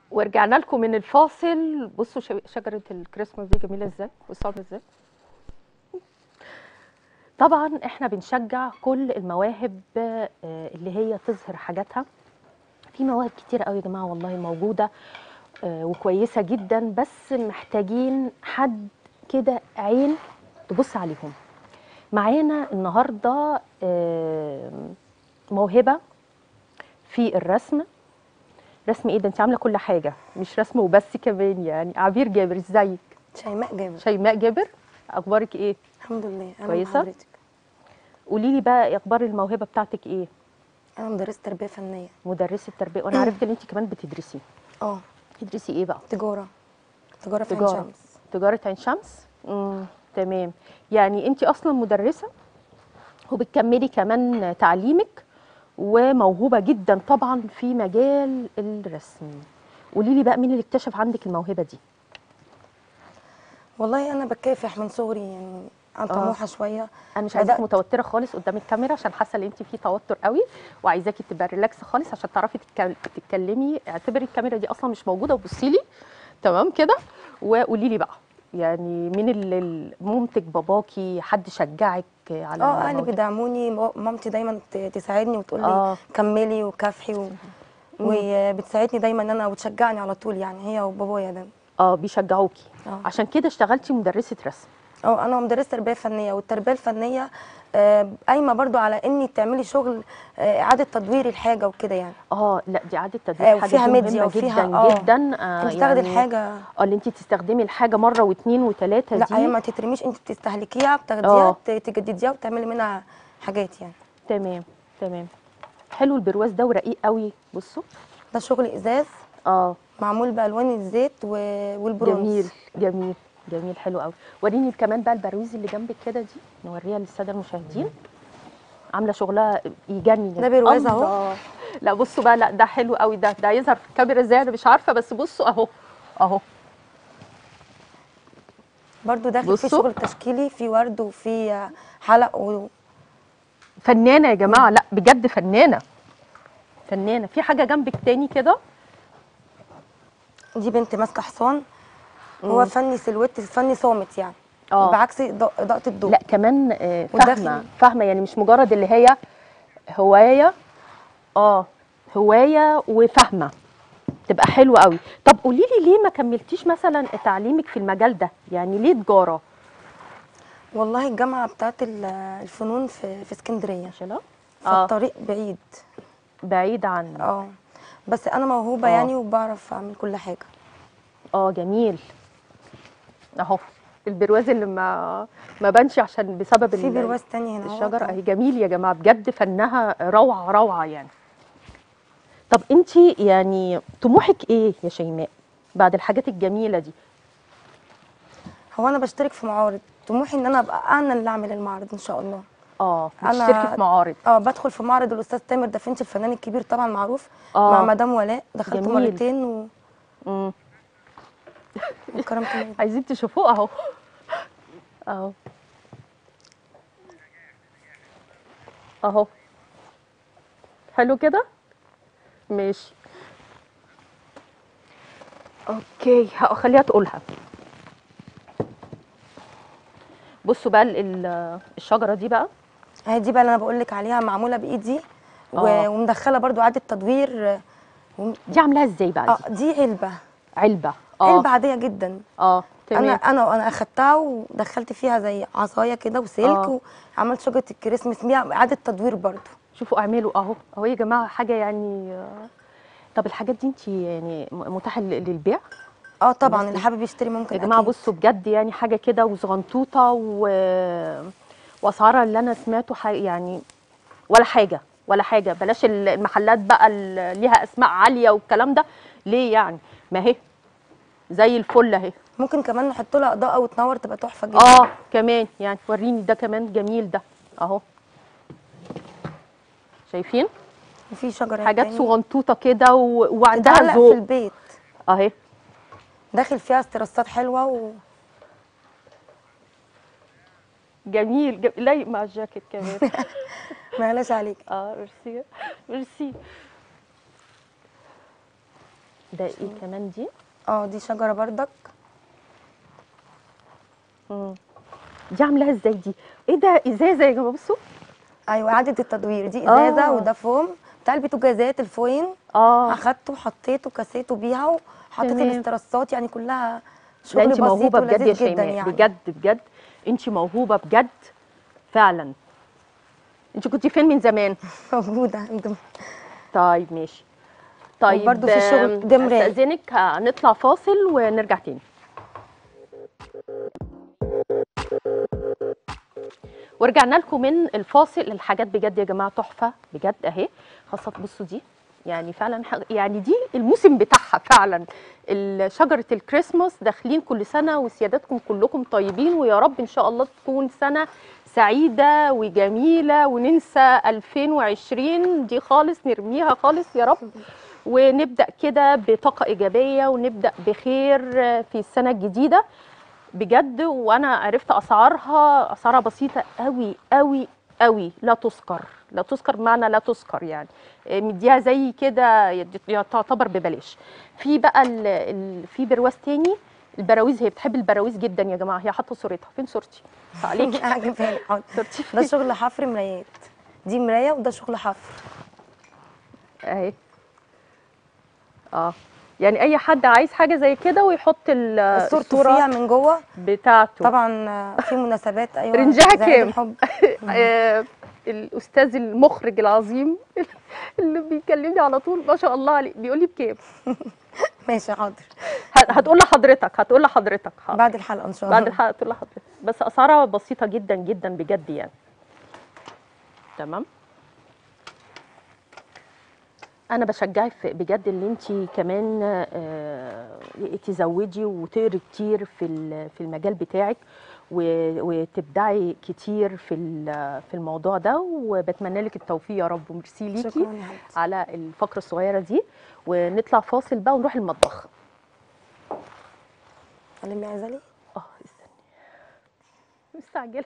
ورجعنا لكم من الفاصل بصوا شج- شجرة الكريسماس دي جميلة ازاي بصوا عاملة ازاي طبعا احنا بنشجع كل المواهب آه، اللي هي تظهر حاجاتها في مواهب كتير قوي يا جماعة والله موجودة آه، وكويسة جدا بس محتاجين حد كده عين تبص عليهم معانا النهاردة آه، موهبة في الرسم رسم ايه ده انت عامله كل حاجه مش رسم وبس كمان يعني عبير جابر ازيك شيماء جابر شيماء جابر اخبارك ايه الحمد لله انا كويسة؟ مع حضرتك قولي لي بقى اخبار الموهبه بتاعتك ايه انا مدرسه تربيه فنيه مدرسه تربيه وانا عرفت ان انت كمان بتدرسي اه بتدرسي ايه بقى تجاره تجاره في عين تجاره شمس تجاره عين شمس امم تمام يعني انت اصلا مدرسه وبتكملي كمان تعليمك وموهوبه جدا طبعا في مجال الرسم قولي لي بقى مين اللي اكتشف عندك الموهبه دي والله انا بكافح من صغري يعني انا آه. طموحه شويه انا مش عايزاكي بدأت- متوتره خالص قدام الكاميرا عشان حاسه ان انت في توتر قوي وعايزاكي تبقى ريلاكس خالص عشان تعرفي تتكل- تتكلمي اعتبري الكاميرا دي اصلا مش موجوده وبصي لي تمام كده وقولي لي بقى يعني مين اللي اللي- مامتك باباكي حد شجعك على اه اهلي الموضوع؟ بيدعموني مو- مامتي دايما ت- تساعدني وتقول لي آه. كملي وكافحي و... وبتساعدني دايما ان انا وتشجعني على طول يعني هي وبابايا ده اه بيشجعوكي آه. عشان كده اشتغلتي مدرسه رسم اه انا مدرسه تربيه فنيه والتربيه الفنيه آه، قايمه برضو على اني تعملي شغل آه، اعاده تدوير الحاجه وكده يعني اه لا دي اعاده آه، تدوير حاجه وفيها دي ميديا مهمه وفيها- جدا آه. جدا آه انت تاخدي يعني- الحاجه اه اللي انت تستخدمي الحاجه مره واثنين وثلاثه لا دي هي ما تترميش انت بتستهلكيها آه. بتاخديها ت- تجدديها وتعملي منها حاجات يعني تمام تمام حلو البرواز ده ورقيق قوي بصوا ده شغل ازاز اه معمول بالوان الزيت و- والبرونز جميل جميل جميل حلو قوي وريني كمان بقى البرويز اللي جنبك كده دي نوريها للساده المشاهدين عامله شغلها يجنن ده برواز أهو. الله. لا بصوا بقى لا ده حلو قوي ده ده يظهر في الكاميرا ازاي انا مش عارفه بس بصوا اهو اهو برضو داخل في بصوا. شغل تشكيلي في ورد وفي حلق و... فنانه يا جماعه لا بجد فنانه فنانه في حاجه جنبك تاني كده دي بنت ماسكه حصان هو فني سلوت فني صامت يعني آه. بعكس إضاء- اضاءه الضوء لا كمان آه، وداخل- فاهمه فاهمه يعني مش مجرد اللي هي هوايه اه هوايه وفاهمه تبقى حلوه قوي طب قولي لي ليه ما كملتيش مثلا تعليمك في المجال ده يعني ليه تجاره والله الجامعه بتاعت ال- الفنون في في اسكندريه شلا اه فالطريق بعيد بعيد عن اه بس انا موهوبه آه. يعني وبعرف اعمل كل حاجه اه جميل اهو البرواز اللي ما ما بانش عشان بسبب في ال- برواز تاني هنا اهوت الشجره أهو. اهي جميل يا جماعه بجد فنها روعه روعه يعني طب انت يعني طموحك ايه يا شيماء بعد الحاجات الجميله دي هو انا بشترك في معارض طموحي ان انا ابقى انا اللي اعمل المعرض ان شاء الله اه أنا- بتشتركي في معارض اه بدخل في معرض الاستاذ تامر دافنشي الفنان الكبير طبعا معروف آه. مع مدام ولاء دخلت جميل. مرتين و... مم. وكرمت منه. عايزين تشوفوه اهو اهو اهو حلو كده ماشي اوكي هخليها تقولها بصوا بقى ال- ال- الشجره دي بقى هي دي بقى اللي انا بقول لك عليها معموله بايدي و... آه. ومدخله برضو اعاده تدوير و... دي عاملاها ازاي بقى اه دي دي علبه علبه اه علبه عاديه جدا اه تمام انا انا انا اخدتها ودخلت فيها زي عصايه كده وسلك آه. وعملت شجره الكريسماس بيها اعاده تدوير برضو شوفوا اعملوا اهو اهو يا جماعه حاجه يعني آه، طب الحاجات دي انت يعني م- متاحه لل- للبيع اه طبعا بس- اللي حابب يشتري ممكن يا جماعه أكيد. بصوا بجد يعني حاجه كده وصغنطوطه و... واسعارها اللي انا سمعته ح... يعني ولا حاجه ولا حاجه بلاش ال- المحلات بقى اللي ليها اسماء عاليه والكلام ده ليه يعني ما هي زي الفل اهي ممكن كمان نحط لها اضاءه وتنور تبقى تحفه جدا اه كمان يعني وريني ده كمان جميل ده اهو شايفين وفي شجره حاجات تاني. صغنطوطه كده و... وعندها تتعلق في ذوق البيت اهي داخل فيها استرسات حلوه و... جميل جم... لايق مع الجاكيت كمان ما يغلاش عليك اه ميرسي ميرسي ده ايه كمان دي اه دي شجره بردك مم. دي عاملاها ازاي دي ايه ده ازازه يا جماعه بصوا ايوه اعاده التدوير دي ازازه آه. وده فوم بتاع البوتاجازات الفوين اه اخدته حطيته كسيته بيها وحطيت تمام. الاسترسات يعني كلها لا شغل انت بسيط موهوبه بجد يا ولذيذ جدا شيماء يعني بجد بجد انت موهوبه بجد فعلا انت كنت فين من زمان موجوده عند طيب ماشي طيب وبرضو في شغل آم، جمرات. استاذنك هنطلع فاصل ونرجع تاني ورجعنا لكم من الفاصل الحاجات بجد يا جماعه تحفه بجد اهي خاصه بصوا دي يعني فعلا ح- يعني دي الموسم بتاعها فعلا ال- شجره الكريسماس داخلين كل سنه وسيادتكم كلكم طيبين ويا رب ان شاء الله تكون سنه سعيده وجميله وننسى 2020 دي خالص نرميها خالص يا رب ونبدا كده بطاقه ايجابيه ونبدا بخير في السنه الجديده بجد وانا عرفت اسعارها اسعارها بسيطه قوي قوي قوي لا تذكر لا تذكر بمعنى لا تذكر يعني إيه، مديها زي كده يد- تعتبر ببلاش في بقى ال ال في برواز تاني البراويز هي بتحب البراويز جدا يا جماعه هي حاطه صورتها فين صورتي عليك هجيبها لك حاضر صورتي ده شغل حفر مرايات دي مرايه وده شغل حفر اهي اه يعني اي حد عايز حاجه زي كده ويحط ال- صورته فيها الصوره من جوه بتاعته طبعا في مناسبات ايوه رنجها زي عيد كام؟ الحب آه، الاستاذ المخرج العظيم اللي بيكلمني على طول ما شاء الله عليه بيقول لي بكام ماشي حاضر ه- هتقول لحضرتك هتقول لحضرتك حاضر. بعد الحلقه ان شاء الله بعد الحلقه تقول لحضرتك بس اسعارها بسيطه جدا جدا بجد يعني تمام انا بشجعك في- بجد ان انت كمان آه، تزودي وتقري كتير في ال- في المجال بتاعك و- وتبدعي كتير في ال- في الموضوع ده وبتمنى لك التوفيق يا رب وميرسي ليكي شكرا يا حبيبتي على الفقره الصغيره دي ونطلع فاصل بقى ونروح المطبخ علمي عايزالي اه استني مستعجله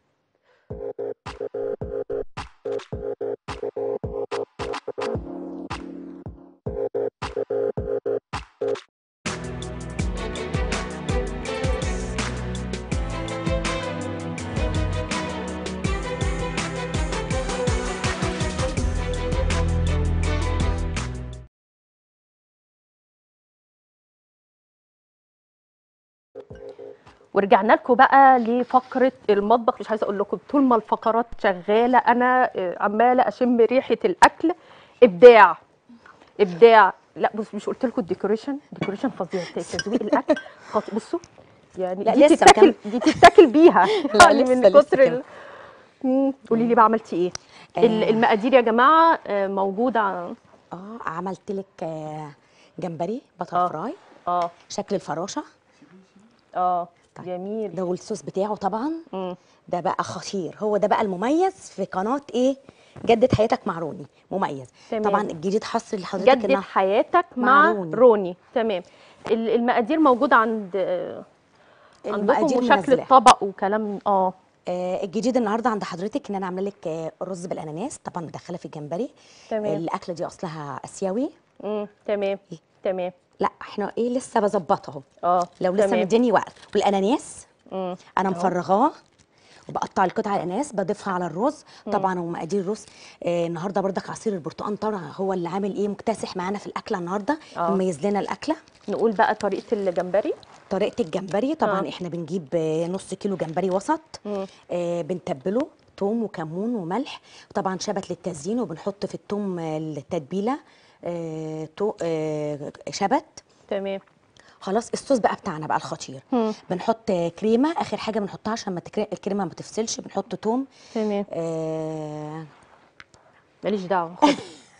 ورجعنا لكم بقى لفقره المطبخ مش عايزه اقول لكم طول ما الفقرات شغاله انا آه، عماله اشم ريحه الاكل ابداع ابداع لا بص مش قلت لكم الديكوريشن ديكوريشن فظيع تزويق الاكل خط- بصوا يعني لا، دي لسه تتاكل دي تتاكل بيها لا، يعني لسه- من لسه كتر كمان. ال- مم، قولي لي بقى عملتي ايه ال- آه. المقادير يا جماعه آه، موجوده ع- اه عملت لك آه، جمبري آه. بتر فراي اه شكل الفراشه اه طيب. جميل ده والصوص بتاعه طبعا مم. ده بقى خطير هو ده بقى المميز في قناه ايه جدد حياتك مع روني مميز تمام. طبعا الجديد حصري لحضرتك جدد إنها- حياتك مع, مع روني. روني. تمام ال- المقادير موجوده عند آه، عندكم المقادير وشكل منزلاه. الطبق وكلام اه آه الجديد النهارده عند حضرتك ان انا عامله لك آه الرز بالاناناس طبعا مدخله في الجمبري تمام. الاكله دي اصلها اسيوي مم. تمام إيه؟ تمام لا احنا ايه لسه بظبطها اهو اه لو لسه تمام. مديني وقت والاناناس مم. انا أهو. مفرغاه وبقطع القطع الاناناس بضيفها على الرز طبعا ومقادير الرز آه النهارده بردك عصير البرتقال طبعا هو اللي عامل ايه مكتسح معانا في الاكله النهارده آه. مميز لنا الاكله نقول بقى طريقه الجمبري طريقه الجمبري طبعا آه. احنا بنجيب آه، نص كيلو جمبري وسط مم. آه بنتبله توم وكمون وملح طبعا شبت للتزيين وبنحط في التوم آه، التتبيله آه تو آه شبت تمام خلاص الصوص بقى بتاعنا بقى الخطير مم. بنحط آه، كريمه اخر حاجه بنحطها عشان ما تكر- الكريمه ما تفصلش بنحط توم تمام آه ماليش دعوه خد.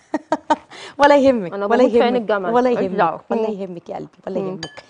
ولا يهمك أنا ولا بموت في عين يهمك الجمل، ولا ماليش يهمك دعوة. ولا مم. يهمك يا قلبي ولا مم. يهمك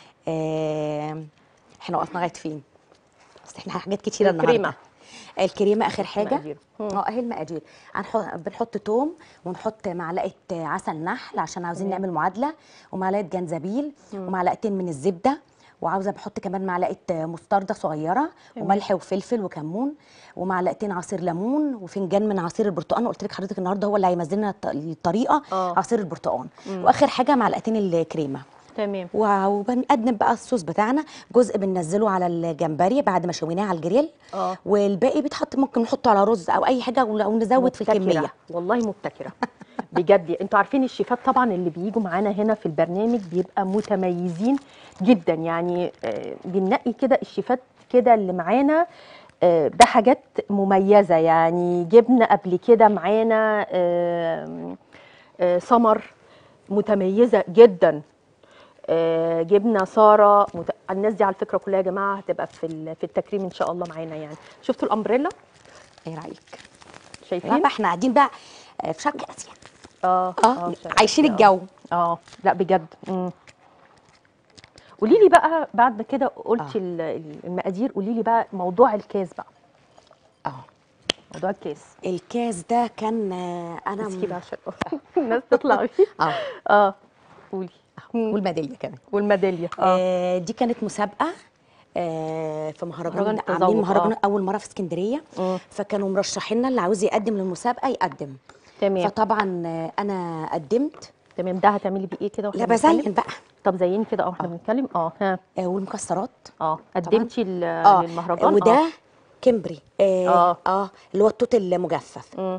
آه احنا وقفنا لغايه فين بس احنا حاجات كتيره الكريمة. النهارده الكريمه اخر حاجه المقادير. مم. اه اهي المقادير هنحط بنحط توم ونحط معلقه عسل نحل عشان عاوزين نعمل معادله ومعلقه جنزبيل ومعلقتين من الزبده وعاوزه بحط كمان معلقه مستردة صغيره تمام. وملح وفلفل وكمون ومعلقتين عصير ليمون وفنجان من عصير البرتقال قلت لك حضرتك النهارده هو اللي هيمزلنا الط- الطريقه آه. عصير البرتقال مم. واخر حاجه معلقتين الكريمه تمام و- وبنقدم بقى الصوص بتاعنا جزء بننزله على الجمبري بعد ما شويناه على الجريل اه والباقي بيتحط ممكن نحطه على رز او اي حاجه او أو نزود في مبتكرة. الكميه والله مبتكره بجد انتوا عارفين الشيفات طبعا اللي بيجوا معانا هنا في البرنامج بيبقى متميزين جدا يعني آه، بننقي كده الشيفات كده اللي معانا آه، بحاجات مميزه يعني جبنا قبل كده معانا آم، آه، سمر متميزه جدا آه، جبنا ساره مت... الناس دي على فكره كلها يا جماعه هتبقى في ال- في التكريم ان شاء الله معانا يعني شفتوا الامبريلا ايه رايك لا شايفين بقى احنا قاعدين بقى آه، في شرق اسيا اه اه مش عارفة. عايشين آه. الجو اه لا بجد امم قولي لي بقى بعد ما كده قلتي ال- ال- المقادير قولي لي بقى موضوع الكاس بقى اه موضوع الكاس الكاس ده كان آه، انا مسكي بقى عشان الناس تطلع فيه اه اه قولي مم. والميداليه كمان والميداليه اه آه دي كانت مسابقه آه في مهرجان مهرجان عاملين التذوق، مهرجان آه. اول مره في اسكندريه مم. فكانوا مرشحيننا اللي عاوز يقدم للمسابقه يقدم تمام فطبعا آه، انا قدمت تمام ده هتعملي بيه ايه كده واحنا لا بنتكلم؟ بزين بقى طب زين كده اه احنا بنتكلم اه ها آه والمكسرات اه قدمتي ال- اه للمهرجان وده آه. كمبري آه, آه. اه اللي هو التوت المجفف مم.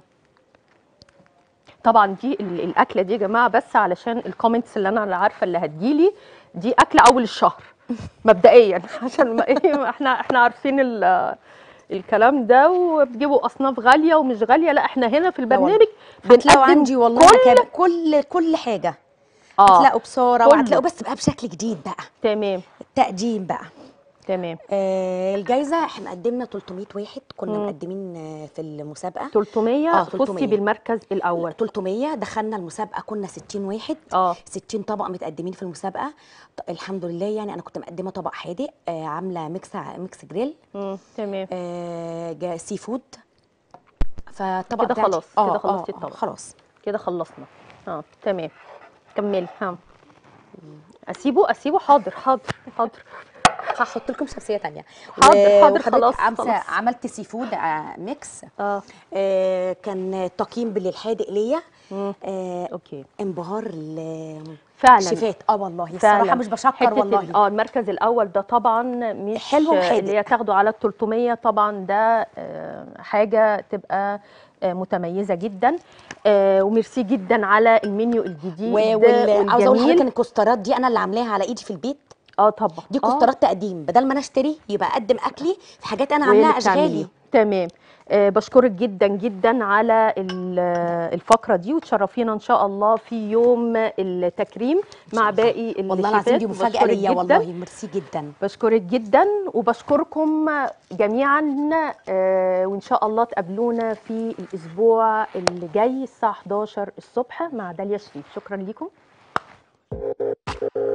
طبعا دي ال- الاكله دي يا جماعه بس علشان الكومنتس اللي انا اللي عارفه اللي هتجيلي دي اكله اول الشهر مبدئيا عشان ما ايه ما احنا احنا عارفين ال- الكلام ده وبتجيبوا اصناف غاليه ومش غاليه لا احنا هنا في البرنامج هتلاقوا بنقدم عندي والله كل كل كل كل حاجه اه هتلاقوا بصوره كله. وهتلاقوا بس بقى بشكل جديد بقى تمام التقديم بقى تمام آه الجايزه احنا قدمنا 300 واحد كنا مم. مقدمين آه، في المسابقه 300 آه، فزتي 300. بالمركز الاول 300 دخلنا المسابقه كنا 60 واحد اه 60 طبق متقدمين في المسابقه ط- الحمد لله يعني انا كنت مقدمه طبق حادق آه عامله ميكس ع- ميكس جريل مم. تمام آه جا- سي فود فالطبق كده بتاعتي- خلاص، آه، كده خلصتي آه، آه، الطبق. خلاص كده خلصنا اه تمام كملي ها اسيبه اسيبه حاضر حاضر حاضر هحط لكم شمسيه تانية حاضر، و- حاضر، وحضرتك خلاص، عمسة- خلاص. عملت سي فود آه ميكس اه آه كان تقييم بالحادق ليا مم. آه اوكي انبهار ال- فعلا الشيفات اه والله فعلا الصراحه مش بشكر حتة ال- والله اه المركز الاول ده طبعا مش حلو وحادق. اللي هي تاخده على ال 300 طبعا ده آه، حاجه تبقى آه، متميزه جدا آه، وميرسي جدا على المنيو الجديد و- وال- عاوزه اقول لحضرتك والجميل ان الكوسترات دي انا اللي عاملاها على ايدي في البيت اه طبعا دي آه، كوسترات تقديم بدل ما انا اشتري يبقى اقدم اكلي في حاجات انا وهي اللي عاملاها اشغالي بتعمليه. تمام آه بشكرك جدا جدا على ال- الفقره دي وتشرفينا ان شاء الله في يوم التكريم مع باقي والله العظيم دي الشيفات. مفاجاه بشكرك ليا جداً. والله ميرسي جدا بشكرك جدا وبشكركم جميعا آه، وان شاء الله تقابلونا في الاسبوع اللي جاي الساعه 11 الصبح مع داليا شريف شكرا لكم